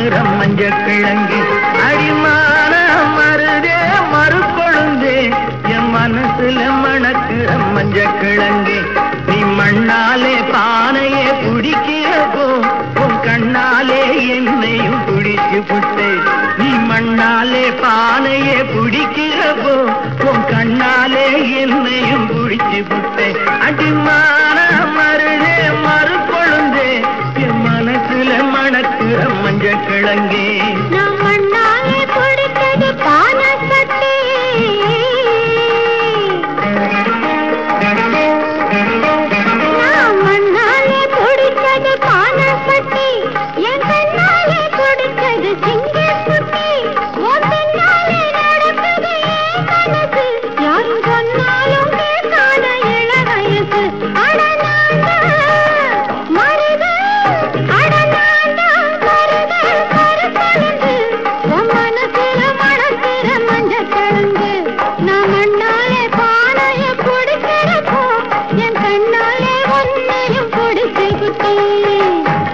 மணக்குற மஞ்ச கிழங்கு அடிமான மருதே மறுக்கொழுந்தே என் மனசுல மணக்குற மஞ்ச கிழங்கு நீ மண்ணாலே பானையே பிடிக்கிறப்போ உன் கண்ணாலே என்னையும் பிடிச்சு புட்டே நீ மண்ணாலே பானையே பிடிக்கிறப்போ உன் கண்ணாலே என்னையும் பிடிச்சு புட்டே அடிமான மருதே மறுக்கொழுந்தே என் மனசுல மணக்குற மஞ்ச கிழங்கே நான் மண்ணாலே பிடித்தது பானப்பட்டி நான் மண்ணாலே பிடித்தது பானப்பட்டி என் கண்ணாலே பிடித்தது சிங்கக்குட்டி உன் பின்னாலே நடக்குது என் மனசு யாரும் சொன்னாலும் கேட்காத இள வயசு அடனாண்டா மருது அடனாண்டா மருது மறுபழுது உன் மனசுல மணக்கிற மஞ்சள் கிழங்கு நான் மண்ணாலே பானைய பிடிக்கிறப்போ என் கண்ணாலே ஒன்னையும் பிடிச்சுக்கிட்டேன்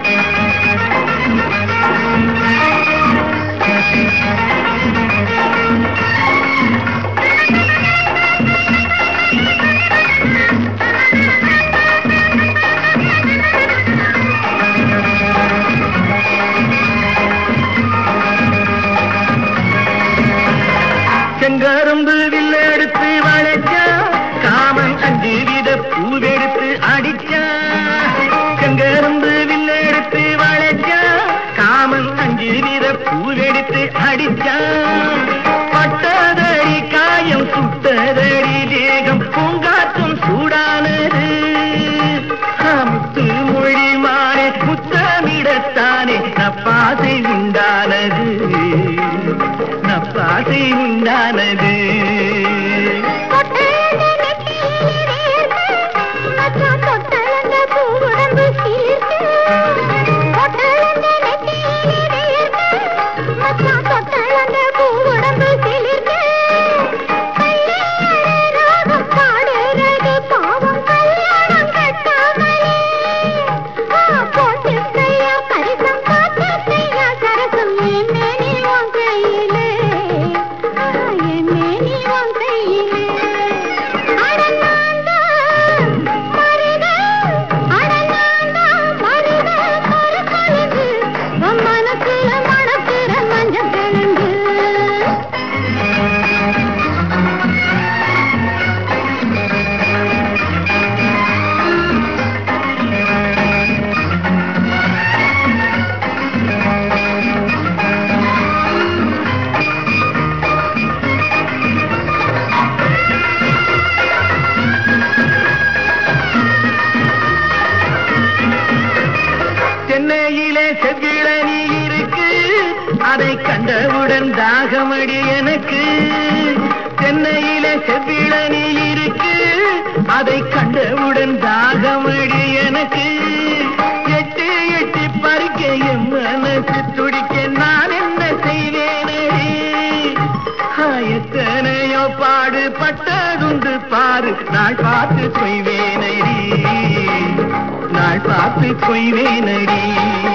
செங்கரும்பு வில்லெடுத்து வளைச்சா காமன் அஞ்சு வித பூவெடுத்து அடிச்சா செங்கரும்பு வில்லெடுத்து வளைச்சா காமன் அஞ்சு வித பூவெடுத்து அடிச்சா பட்டதடி காயம் சுட்டதடி தேகம் பூங்காற்றும் சூடானது முத்து மொழி மாறே முத்தமிடத்தானே நப்பாசை உண்டானது நப்பாசை உண்டானது தொட்டழந்த நெத்தியிலே வேர்த்து, மச்சான் தொட்டழந்த பூவுடம்பு சீர்த்து. தொட்டழந்த நெத்தியிலே வேர்த்து, மச்சான் தொட்டழந்த பூவுடம்பு சிலிர்த்து. கல்யாண ராகம் பாடுறது பாவம் கல்யாணம் கட்டாமலே. ஆ, போட்டுக்கையா பரிசம் பார்த்துக்கையா சரசம் என் மேனி உன் கையிலே. ஆ, என் மேனி உன் கையிலே. அடனாண்டா, மருதே, அடனாண்டா, மருதே, மறுக்கொழுந்து, உன் மனசுல மணக்கிற மஞ்சள் கிழங்கு சென்னையிலே செவ்விழனி இருக்கு அதை கண்டவுடன் தாகமடி எனக்கு சென்னையிலே செவ்விழனி இருக்கு அதை கண்டவுடன் தாகமடி எனக்கு எட்டு எட்டு பறிக்க என் மனசு துடிக்க நான் என்ன செய்வேனடி ஆ, எத்தனையோ பாடுபட்டதுண்டு பாரு நாள் பார்த்து கொய்வேனடி நாள் பார்த்து கொய்வேனடி